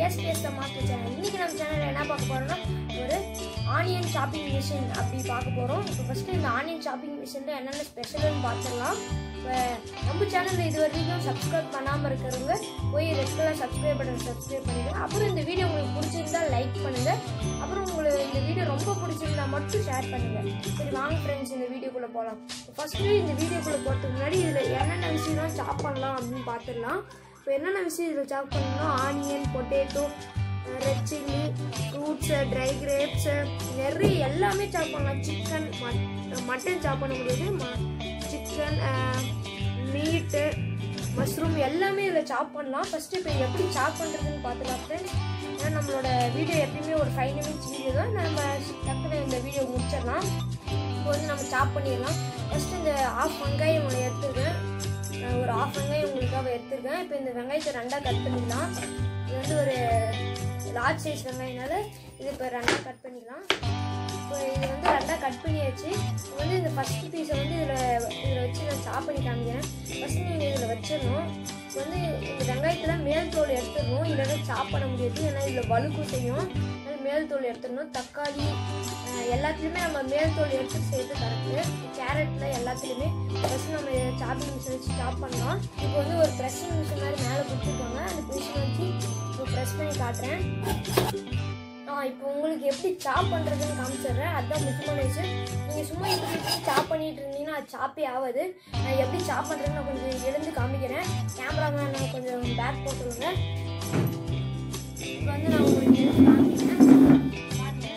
ஏஸ்பிஎஸ் மாற்று சேனல் இன்னைக்கு நம்ம சேனலில் என்ன பார்க்க போறோம்னா ஒரு ஆனியன் ஷாப்பிங் மிஷின் அப்படி பார்க்க போகிறோம் இப்போ ஃபஸ்ட்டு இந்த ஆனியன் ஷாப்பிங் மிஷினில் என்னென்ன ஸ்பெஷல்னு பார்த்துடலாம் இப்போ நம்ம சேனலில் இது வரைக்கும் சப்ஸ்கிரைப் பண்ணாமல் இருக்கிறவங்க போய் red colour subscribe button subscribe பண்ணிடுங்க அப்புறம் இந்த வீடியோ உங்களுக்கு பிடிச்சிருந்தா லைக் பண்ணுங்க அப்புறம் உங்களுக்கு இந்த வீடியோ ரொம்ப பிடிச்சிருந்தா மட்டும் ஷேர் பண்ணுங்க சரி வாங்க ஃப்ரெண்ட்ஸ் இந்த வீடியோக்குள்ளே போகலாம் ஃபஸ்ட்டு இந்த வீடியோக்குள்ளே போகிறதுக்கு முன்னாடி இதில் என்னென்ன விஷயம்லாம் சாப் பண்ணலாம் அப்படின்னு பார்த்துடலாம் இப்போ என்னென்ன விஷயம் இதில் சாப் பண்ணணும்னா onion potato red chilli fruits dry grapes நிறைய எல்லாமே சாப் பண்ணலாம் சிக்கன் மட்டன் சாப் பண்ண முடியாது சிக்கன் மீட்டு மஷ்ரூம் எல்லாமே இதில் சாப் பண்ணலாம் ஃபஸ்ட்டு இப்போ எப்படி சாப் பண்ணுறதுன்னு பார்த்துக்கலாம் ஃப்ரெண்ட்ஸ் ஏன்னா நம்மளோட வீடியோ எப்பயுமே ஒரு ஃபைவ் மினிட்ஸ் வீடியோ தான் நம்ம டக்குன்னு இந்த வீடியோ முடிச்சிடலாம் இப்போ வந்து நம்ம சாப் பண்ணிடலாம் ஃபஸ்ட்டு இந்த ஆஃப் வெங்காயம் ஒன்று எடுத்துருக்கேன் நான் ஒரு ஆஃப் வெங்காயம் உங்களுக்காக எடுத்துருக்கேன் இப்போ இந்த வெங்காயத்தை ரெண்டாக கட் பண்ணிடலாம் இது வந்து ஒரு லார்ஜ் சைஸ் வெங்காயனால இது இப்போ ரெண்டாக கட் பண்ணிக்கலாம் இப்போ இது வந்து ரெண்டாக கட் பண்ணியாச்சு இப்போ வந்து இந்த ஃபஸ்ட் பீஸை வந்து இதில் இதில் வச்சு நான் சாப் பண்ணி காமிக்கிறேன் ஃபஸ்ட்டு நீங்கள் இதில் வச்சிடணும் இப்போ வந்து இந்த வெங்காயத்தில் மேல் தோல் எடுத்துடணும் இல்லைன்னா சாப் பண்ண முடியாது ஏன்னா இதில் வலுக்கும் செய்யும் அதனால மேல் தோல் எடுத்துடணும் தக்காளி அஹ், எல்லாத்துலேயுமே நம்ம மேல் தோல் எடுத்து செய்யறது கரெக்டு கேரட்டில் எல்லாத்துலேயுமே ஃபஸ்ட்டு நம்ம சாப்பிங் மிஷின் வச்சு சாப் பண்ணலாம் இப்போ வந்து ஒரு ப்ரெஸ்ஸிங் மிஷின் மாதிரி மேலே கொடுத்துருக்காங்க அந்த மிஷின் வச்சு இப்போ ப்ரெஸ் பண்ணி காட்டுறேன் ஆ இப்போ உங்களுக்கு எப்படி சாப் பண்ணுறதுன்னு காமிச்சிடுறேன் அதுதான் முக்கியமான விஷயம் நீங்கள் சும்மா இப்படி இப்படி சாப் பண்ணிட்டு இருந்தீங்கன்னா அது சாப்பே ஆகாது நான் எப்படி சாப் பண்ணுறேன்னு நான் கொஞ்சம் எழுந்து காமிக்கிறேன் கேமராமேன் நான் கொஞ்சம் பேக் போட்டுருங்க இப்போ வந்து நான் உங்களுக்கு எழுந்து காமிக்கிறேன் பாருங்க.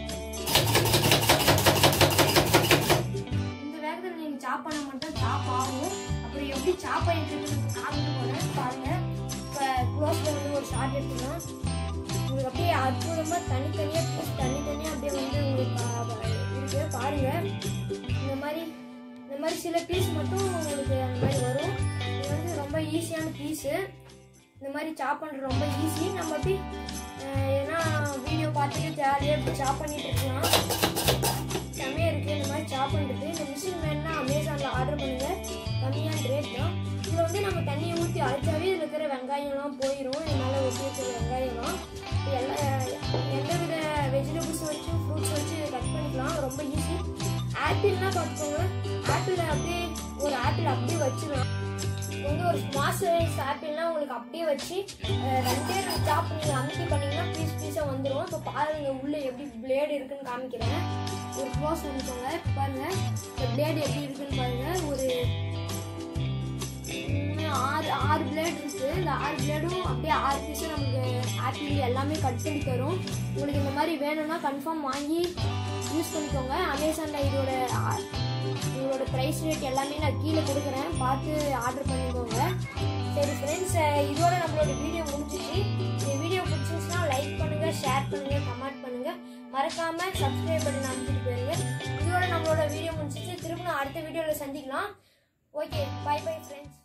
இந்த வேகத்தில் நீங்கள் சாப் பண்ண மட்டும் சாப் ஆகும் அப்புறம் எப்படி சாப் பண்ணிட்டு இருக்குன்னு காமிக்க போகிறேன் பாருங்கள் இப்போ க்ளோஸில் வந்து ஒரு ஷார்ட் எடுத்துக்கலாம் உங்களுக்கு அப்படியே அற்புதமாக தனித்தனியாக பீஸ் தனித்தனியாக அப்படியே வந்து உங்களுக்கு பா- இருக்கு பாருங்க இந்த மாதிரி இந்த மாதிரி சில பீஸ் மட்டும் உங்களுக்கு அந்த மாதிரி வரும் இது வந்து ரொம்ப ஈஸியான பீஸு இந்த மாதிரி சாப் பண்ணுறது ரொம்ப ஈஸி நம்ம அப்படி அஹ், ஏன்னா வீடியோ பார்த்துட்டு ஜாலியாக இப்படி சாப் பண்ணிட்டு இருக்கலாம் செம்மையாக இருக்குது இந்த மாதிரி சாப் பண்ணுறது இந்த மிஷின் வேணுன்னா அமேசானில் ஆர்டர் பண்ணுங்கள் கம்மியான ரேட் தான் இதில் வந்து நம்ம தண்ணியை ஊற்றி அழைச்சாவே இதில் இருக்கிற வெங்காயம்லாம் போயிடும் இது மேலே ஒட்டி இருக்கிற வெங்காயம்லாம் இது எல்லா எந்த வித வெஜிடபிள்ஸ் வச்சு ஃப்ரூட்ஸ் வச்சு கட் பண்ணிக்கலாம் ரொம்ப ஈஸி ஆப்பிள்லாம் பார்த்துக்கோங்க ஆப்பிள் அப்படியே ஒரு ஆப்பிள் அப்படியே வச்சிடலாம் இப்போ வந்து ஒரு ஸ்மால் சைஸ் ஆப்பிள்லாம் உங்களுக்கு அப்படியே வச்சு அஹ், ரெண்டே ரெண்டு சாப் நீங்கள் அமுக்கி பண்ணிங்கன்னா பீஸ் பீஸாக வந்துடும் இப்போ பாருங்க உள்ளே எப்படி பிளேடு இருக்குன்னு காமிக்கிறேன் ஒரு க்ளோஸ் பண்ணிக்கோங்க இப்போ பாருங்க இந்த பிளேடு எப்படி இருக்குன்னு பாருங்க ஒரு மூணு, ஆறு ஆறு பிளேட் இருக்கு இந்த ஆறு பிளேடும் அப்படியே ஆறு பீஸும் நமக்கு ஆப்பிள் எல்லாமே கட் பண்ணி தரும் உங்களுக்கு இந்த மாதிரி வேணும்னா கன்ஃபார்ம் வாங்கி யூஸ் பண்ணிக்கோங்க அமேசானில் இதோட ஆ- இதோட ப்ரைஸ் ரேட் எல்லாமே நான் கீழே கொடுக்குறேன் பார்த்து ஆர்டர் பண்ணிக்கோங்க சரி ஃப்ரெண்ட்ஸ் இதோட நம்மளோட வீடியோ முடிஞ்சிச்சு இந்த வீடியோ பிடிச்சிருந்துச்சுன்னா லைக் பண்ணுங்க ஷேர் பண்ணுங்க கமெண்ட் பண்ணுங்க மறக்காம சப்ஸ்கிரைப் பண்ணி அமைச்சிட்டு போயிருங்க இதோட நம்மளோட வீடியோ முடிஞ்சிச்சு திரும்ப நான் அடுத்த வீடியோவில் சந்திக்கலாம் ஓகே பை பை ஃப்ரெண்ட்ஸ்